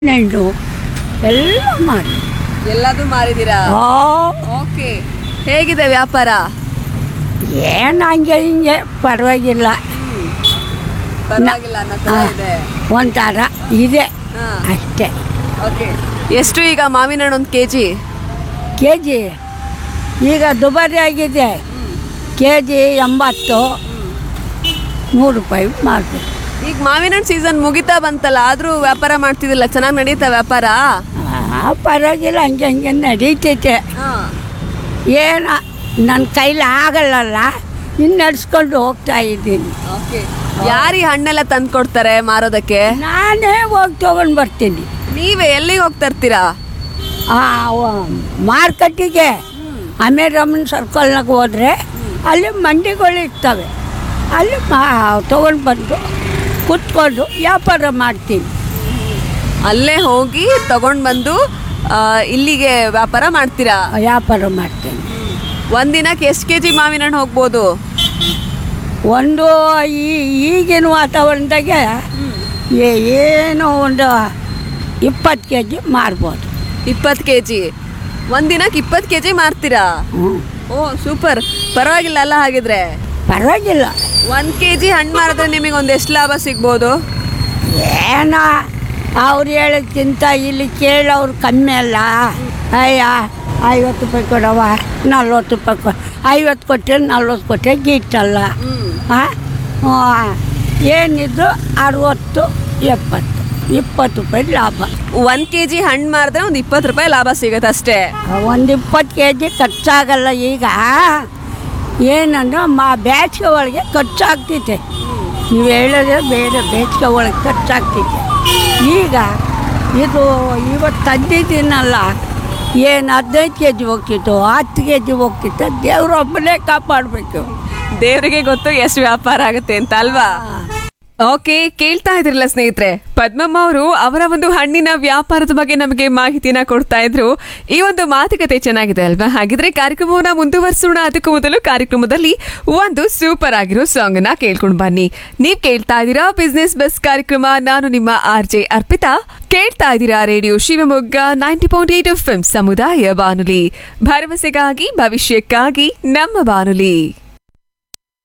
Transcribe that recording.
ನೆಂಡು ಎಲ್ಲ ಮಾಡಿ ಎಲ್ಲದೂ ಮಾರಿದ್ದೀರಾ ಓ ಓಕೆ ಹೇಗಿದೆ ವ್ಯಾಪಾರ ಏನು ಹಂಗೆ ಹಿಂಗೆ ಪರವಾಗಿಲ್ಲ ಪರವಾಗಿಲ್ಲ ಅನ್ನೋ ಥರ ಇದೆ ಒಂಥರ ಇದೆ ಹಾ ಅಷ್ಟೇ ಓಕೆ ಎಷ್ಟು ಈಗ ಮಾವಿನ ಹಣ್ಣು ಒಂದು ಕೆ ಜಿ ಕೆ ಜಿ ಈಗ ದುಬಾರಿ ಆಗಿದೆ ಕೆ ಜಿ ಎಂಬತ್ತು ನೂರು ರೂಪಾಯಿ ಮಾರ್ಬೇಕು ಈಗ ಮಾವಿನ ಹಣ್ಣು ಸೀಸನ್ ಮುಗಿತಾ ಬಂತಲ್ಲ ಆದರೂ ವ್ಯಾಪಾರ ಮಾಡ್ತಿದ್ದಿಲ್ಲ ಚೆನ್ನಾಗಿ ನಡೀತಾ ವ್ಯಾಪಾರ ಆ, ಪರವಾಗಿಲ್ಲ ಹಂಗೆ ಹಂಗೆ ನಡೀತೈತೆ ಏನು ನನ್ನ ಕೈಲಿ ಆಗಲ್ಲಲ್ಲ ಇನ್ನು ನಡ್ಸ್ಕೊಂಡು ಹೋಗ್ತಾ ಇದ್ದೀನಿ ಓಕೆ ಯಾರು ಈ ಹಣ್ಣೆಲ್ಲ ತಂದು ಕೊಡ್ತಾರೆ ಮಾರೋದಕ್ಕೆ ನಾನೇ ಹೋಗಿ ತೊಗೊಂಡು ಬರ್ತೀನಿ ನೀವೇ ಎಲ್ಲಿಗೆ ಹೋಗ್ತಾ ಇರ್ತೀರಾ ಆ ಮಾರ್ಕೆಟಿಗೆ ಅಮೇರಮ್ಮನ ಸರ್ಕಲ್ನಾಗ ಹೋದರೆ ಅಲ್ಲಿ ಮಂಡಿಗಳು ಇರ್ತವೆ ಅಲ್ಲಿ ಮಾ ತೊಗೊಂಡು ಬಂದು ಕುತ್ಕೊಂಡು ವ್ಯಾಪಾರ ಮಾಡ್ತೀನಿ ಅಲ್ಲೇ ಹೋಗಿ ತಗೊಂಡು ಬಂದು ಆ, ಇಲ್ಲಿಗೆ ವ್ಯಾಪಾರ ಮಾಡ್ತೀರಾ ವ್ಯಾಪಾರ ಮಾಡ್ತೀನಿ ಒಂದಿನಕ್ಕೆ ಎಷ್ಟು ಕೆ ಜಿ ಮಾವಿನ ಹಣ್ಣು ಹೋಗ್ಬೋದು ಒಂದು ಈ ಈಗಿನ ವಾತಾವರಣದಾಗೆ ಏ- ಏನೋ ಒಂದು ಇಪ್ಪತ್ತು ಕೆ ಜಿ ಮಾರ್ಬೋದು ಇಪ್ಪತ್ತು ಕೆ ಜಿ ಒಂದಿನಕ್ಕೆ ಇಪ್ಪತ್ತು ಕೆ ಜಿ ಮಾರ್ತೀರಾ ಹ್ಞೂ ಓ ಸೂಪರ್ ಪರವಾಗಿಲ್ಲ ಅಲ್ಲ ಹಾಗಿದ್ರೆ ಪರವಾಗಿಲ್ಲ ಒಂದು ಕೆ ಜಿ ಹಣ್ಣು ಮಾರಿದ್ರೆ ನಿಮಗೆ ಒಂದು ಎಷ್ಟು ಲಾಭ ಸಿಗ್ಬೋದು ಏನ ಅವ್ರು ಹೇಳೋದ್ಕಿಂತ ಇಲ್ಲಿ ಕೇಳೋರು ಕಮ್ಮಿ ಅಲ್ಲ ಅಯ್ಯ ಐವತ್ತು ರೂಪಾಯಿ ಕೊಡವ ನಲ್ವತ್ತು ರೂಪಾಯಿ ಕೊ ಐವತ್ತು ಕೊಟ್ಟರೆ ನಲ್ವತ್ತು ಕೊಟ್ಟರೆ ಗೀಟಲ್ಲ ಹಾಂ ಏನಿದ್ರು ಅರುವತ್ತು ಎಪ್ಪತ್ತು ಇಪ್ಪತ್ತು ರೂಪಾಯಿ ಲಾಭ ಒಂದು ಕೆ ಜಿ ಹಣ್ಣು ಮಾರಿದ್ರೆ ಒಂದು ಇಪ್ಪತ್ತು ರೂಪಾಯಿ ಲಾಭ ಸಿಗುತ್ತೆ ಅಷ್ಟೇ ಒಂದು ಇಪ್ಪತ್ತು ಕೆ ಜಿ ಖರ್ಚಾಗಲ್ಲ ಈಗ ಏನಂದ್ರೆ ಮಾ ಬೇಸಿಗೆ ಒಳಗೆ ಖರ್ಚಾಗ್ತೈತೆ ನೀವು ಹೇಳಿದ್ರೆ ಬೇರೆ ಬೇಸಿಗೆ ಒಳಗೆ ಖರ್ಚಾಗ್ತೈತೆ ಈಗ ಇದು ಇವತ್ತು ತಂದಿದ್ದೀನಲ್ಲ ಏನು ಹದಿನೈದು ಕೆ ಜಿ ಹೋಗ್ತಿತ್ತು ಹತ್ತು ಕೆ ಜಿ ಹೋಗ್ತಿತ್ತು ದೇವ್ರೊಬ್ಬನೇ ಕಾಪಾಡಬೇಕು ದೇವರಿಗೆ ಗೊತ್ತು ಎಷ್ಟು ವ್ಯಾಪಾರ ಆಗುತ್ತೆ ಅಂತ ಅಲ್ವಾ ಓಕೆ ಕೇಳ್ತಾ ಇದ್ರಲ್ಲ ಸ್ನೇಹಿತರೆ ಪದ್ಮಮ್ಮ ಅವರು ಅವರ ಒಂದು ಹಣ್ಣಿನ ವ್ಯಾಪಾರದ ಬಗ್ಗೆ ನಮಗೆ ಮಾಹಿತಿನ ಕೊಡ್ತಾ ಇದ್ರು ಈ ಒಂದು ಮಾತುಕತೆ ಚೆನ್ನಾಗಿದೆ ಅಲ್ವಾ ಹಾಗಿದ್ರೆ ಕಾರ್ಯಕ್ರಮವನ್ನ ಮುಂದುವರಿಸೋಣ ಅದಕ್ಕೂ ಮೊದಲು ಕಾರ್ಯಕ್ರಮದಲ್ಲಿ ಒಂದು ಸೂಪರ್ ಆಗಿರೋ ಸಾಂಗ್ ನ ಕೇಳ್ಕೊಂಡು ಬನ್ನಿ ನೀವ್ ಕೇಳ್ತಾ ಇದ್ದೀರಾ ಬಿಸ್ನೆಸ್ ಬಸ್ ಕಾರ್ಯಕ್ರಮ ನಾನು ನಿಮ್ಮ ಆರ್ ಜೆ ಅರ್ಪಿತಾ ಕೇಳ್ತಾ ಇದ್ದೀರಾ radio Shivamogga ninety point eight F ಸಮುದಾಯ ಬಾನುಲಿ ಭರವಸೆಗಾಗಿ ಭವಿಷ್ಯಕ್ಕಾಗಿ ನಮ್ಮ ಬಾನುಲಿ